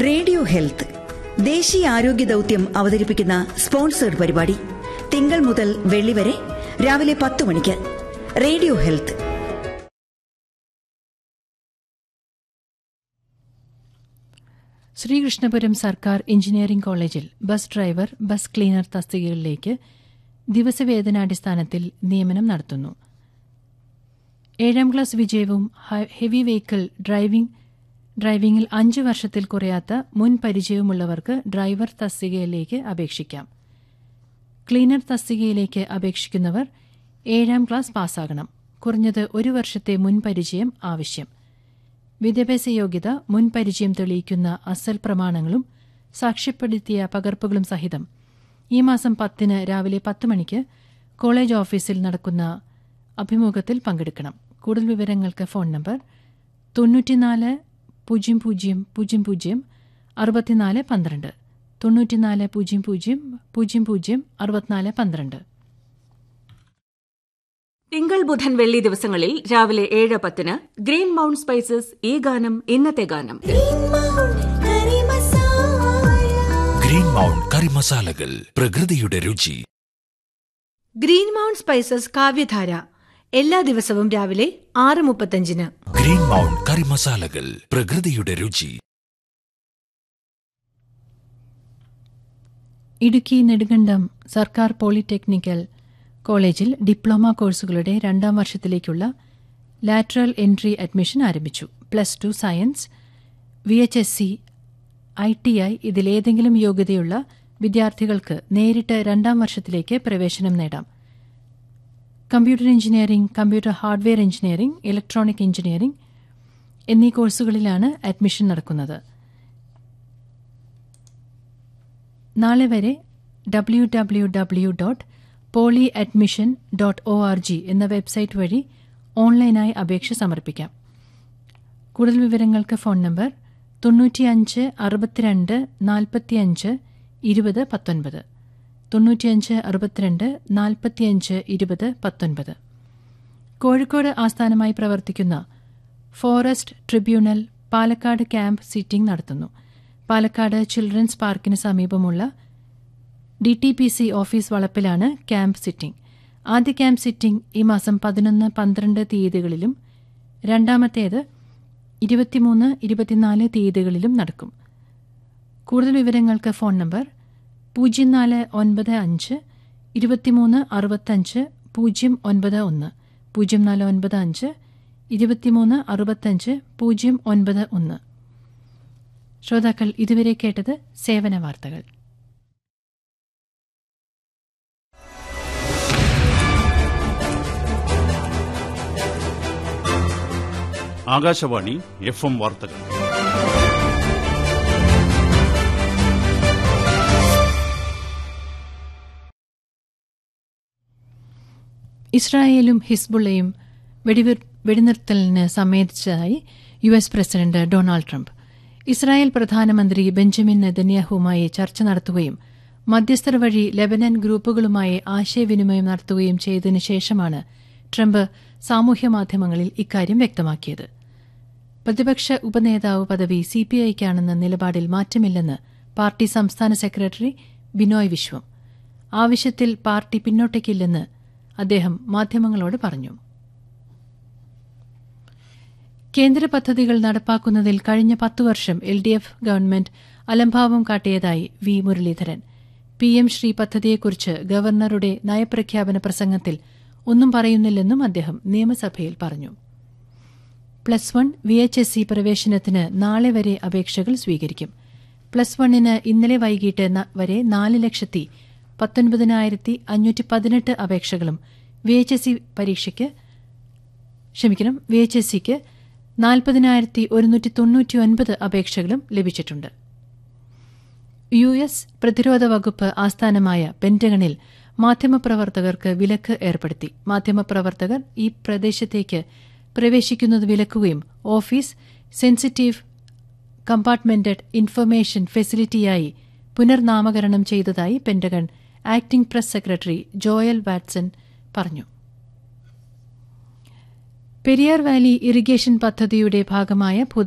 radio health ദേശീയ ആരോഗ്യ ദൗത്യം അവതരിപ്പിക്കുന്ന സ്പോൺസേഡ് പരിപാടി തിങ്കൾ മുതൽ വെള്ളി വരെ രാവിലെ പത്ത് മണിക്ക് റേഡിയോ ഹെൽത്ത് ശ്രീകൃഷ്ണപുരം സർക്കാർ എഞ്ചിനീയറിംഗ് കോളേജിൽ ബസ് ഡ്രൈവർ ബസ് ക്ലീനർ തസ്തികകളിലേക്ക് ദിവസവേതനാടിസ്ഥാനത്തിൽ നിയമനം നടത്തുന്നു ഏഴാം ക്ലാസ് വിജയവും ഹ- ഹെവി വെഹിക്കിൾ ഡ്രൈവിംഗ് ഡ്രൈവിംഗിൽ അഞ്ച് വർഷത്തിൽ കുറയാത്ത മുൻ പരിചയവുമുള്ളവർക്ക് ഡ്രൈവർ തസ്തികയിലേക്ക് അപേക്ഷിക്കാം ക്ലീനർ തസ്തികയിലേക്ക് അപേക്ഷിക്കുന്നവർ ഏഴാം ക്ലാസ് പാസ്സാകണം കുറഞ്ഞത് ഒരു വർഷത്തെ മുൻ പരിചയം ആവശ്യം വിദ്യാഭ്യാസ യോഗ്യത മുൻ പരിചയം തെളിയിക്കുന്ന അസൽ പ്രമാണങ്ങളും സാക്ഷ്യപ്പെടുത്തിയ പകർപ്പുകളും സഹിതം ഈ മാസം പത്തിന് രാവിലെ പത്ത് മണിക്ക് കോളേജ് ഓഫീസിൽ നടക്കുന്ന അഭിമുഖത്തിൽ പങ്കെടുക്കണം കൂടുതൽ വിവരങ്ങൾക്ക് ഫോൺ നമ്പർ തൊണ്ണൂറ്റിനാല് പൂജ്യം പൂജ്യം പൂജ്യം പൂജ്യം അറുപത്തിനാല് പന്ത്രണ്ട് തൊണ്ണൂറ്റിനാല് പൂജ്യം പൂജ്യം പൂജ്യം പൂജ്യം അറുപത്തിനാല് പന്ത്രണ്ട് തിങ്കൾ ബുധൻ വെള്ളി ദിവസങ്ങളിൽ രാവിലെ ഏഴ് പത്തിന് ഗ്രീൻ മൗണ്ട് സ്പൈസസ് ഈ ഗാനം ഇന്നത്തെ ഗാനം ഗ്രീൻ മൗണ്ട് കറി മസാലകൾ പ്രകൃതിയുടെ രുചി ഗ്രീൻ മൗണ്ട് സ്പൈസസ് കാവ്യധാര എല്ലാ ദിവസവും രാവിലെ ആറ് മുപ്പത്തഞ്ചിന് ഗ്രീൻ മൗണ്ട് കറി മസാലകൾ പ്രകൃതിയുടെ രുചി ഇടുക്കി നെടുങ്കണ്ടം സർക്കാർ പോളിടെക്നിക്കൽ കോളേജിൽ ഡിപ്ലോമ കോഴ്സുകളുടെ രണ്ടാം വർഷത്തിലേക്കുള്ള ലാറ്ററൽ എൻട്രി അഡ്മിഷൻ ആരംഭിച്ചു plus two science V H S C I T I ഇതിലേതെങ്കിലും യോഗ്യതയുള്ള വിദ്യാർത്ഥികൾക്ക് നേരിട്ട് രണ്ടാം വർഷത്തിലേക്ക് പ്രവേശനം നേടാം computer engineering computer hardware engineering electronic engineering എന്നീ കോഴ്സുകളിലാണ് അഡ്മിഷൻ നടക്കുന്നത് നാളെ വരെ W W W dot poly admission dot O R G എന്ന വെബ്സൈറ്റ് വഴി ഓൺലൈനായി അപേക്ഷ സമർപ്പിക്കാം കൂടുതൽ വിവരങ്ങൾക്ക് ഫോൺ നമ്പർ തൊണ്ണൂറ്റിയഞ്ച് അറുപത്തിരണ്ട് നാൽപ്പത്തിയഞ്ച് ഇരുപത് പത്തൊൻപത് തൊണ്ണൂറ്റിയഞ്ച് അറുപത്തിരണ്ട് നാൽപ്പത്തിയഞ്ച് ഇരുപത് പത്തൊൻപത് കോഴിക്കോട് ആസ്ഥാനമായി പ്രവർത്തിക്കുന്ന forest tribunal Palakkad camp sitting നടത്തുന്നു പാലക്കാട് ചിൽഡ്രൻസ് പാർക്കിന് സമീപമുള്ള D T P C office വളപ്പിലാണ് ക്യാമ്പ് സിറ്റിംഗ് ആദ്യ ക്യാമ്പ് സിറ്റിംഗ് ഈ മാസം പതിനൊന്ന് പന്ത്രണ്ട് തീയതികളിലും രണ്ടാമത്തേത് ഇരുപത്തിമൂന്ന് ഇരുപത്തിനാല് തീയതികളിലും നടക്കും കൂടുതൽ വിവരങ്ങൾക്ക് ഫോൺ നമ്പർ പൂജ്യം നാല് ഒൻപത് അഞ്ച് ഇരുപത്തിമൂന്ന് അറുപത്തഞ്ച് പൂജ്യം ഒൻപത് ഒന്ന് പൂജ്യം നാല് ഒൻപത് അഞ്ച് ഇരുപത്തിമൂന്ന് അറുപത്തഞ്ച് പൂജ്യം ഒൻപത് ഒന്ന് ശ്രോതാക്കൾ ഇതുവരെ കേട്ടത് സേവന വാർത്തകൾ ആകാശവാണി എഫ് എം വാർത്തകൾ ഇസ്രായേലും ഹിസ്ബുള്ളയും വെടിവിർ- വെടിനിർത്തലിന് സമ്മതിച്ചതായി U S president Donald Trump Israel പ്രധാനമന്ത്രി ബെഞ്ചമിൻ നെതന്യാഹുവുമായി ചർച്ച നടത്തുകയും മധ്യസ്ഥർ വഴി ലെബനൻ ഗ്രൂപ്പുകളുമായി ആശയവിനിമയം നടത്തുകയും ചെയ്തതിനു ശേഷമാണ് ട്രംപ് സാമൂഹ്യമാധ്യമങ്ങളിൽ ഇക്കാര്യം വ്യക്തമാക്കിയത് പ്രതിപക്ഷ ഉപനേതാവ് പദവി സിപിഐക്കാണെന്ന നിലപാടിൽ മാറ്റമില്ലെന്ന് പാർട്ടി സംസ്ഥാന സെക്രട്ടറി ബിനോയ് വിശ്വം ആവശ്യത്തിൽ പാർട്ടി പിന്നോട്ടേക്കില്ലെന്ന് അദ്ദേഹം മാധ്യമങ്ങളോട് പറഞ്ഞു കേന്ദ്ര പദ്ധതികൾ നടപ്പാക്കുന്നതിൽ കഴിഞ്ഞ പത്തു വർഷം എൽ ഡി എഫ് ഗവൺമെന്റ് അലംഭാവം കാട്ടിയതായി V Muraleedharan P M Shri പദ്ധതിയെക്കുറിച്ച് ഗവർണറുടെ നയപ്രഖ്യാപന പ്രസംഗത്തിൽ ഒന്നും പറയുന്നില്ലെന്നും അദ്ദേഹം നിയമസഭയിൽ പറഞ്ഞു plus one V H S C പ്രവേശനത്തിന് നാളെ വരെ അപേക്ഷകൾ സ്വീകരിക്കും പ്ലസ് വണ്ണിന് ഇന്നലെ വൈകിട്ട് ന- വരെ നാല് ലക്ഷത്തി പത്തൊൻപതിനായിരത്തി അഞ്ഞൂറ്റി പതിനെട്ട് അപേക്ഷകളും വി എച്ച് എസ് സി പരീക്ഷയ്ക്ക് ക്ഷമിക്കണം വി എച്ച് എസ് സിക്ക് നാൽപ്പതിനായിരത്തി ഒരുന്നൂറ്റി തൊണ്ണൂറ്റിയൊൻപത് അപേക്ഷകളും ലഭിച്ചിട്ടുണ്ട് യു എസ് പ്രതിരോധ വകുപ്പ് ആസ്ഥാനമായ പെന്റഗണിൽ മാധ്യമപ്രവർത്തകർക്ക് വിലക്ക് ഏർപ്പെടുത്തി മാധ്യമപ്രവർത്തകർ ഈ പ്രദേശത്തേക്ക് പ്രവേശിക്കുന്നത് വിലക്കുകയും ഓഫീസ് സെൻസിറ്റീവ് കമ്പാർട്ട്മെന്റഡ് ഇൻഫർമേഷൻ ഫെസിലിറ്റിയായി പുനർനാമകരണം ചെയ്തതായി Pentagon acting press secretary Joel Watson പറഞ്ഞു പെരിയാർ വാലി ഇറിഗേഷൻ പദ്ധതിയുടെ ഭാഗമായ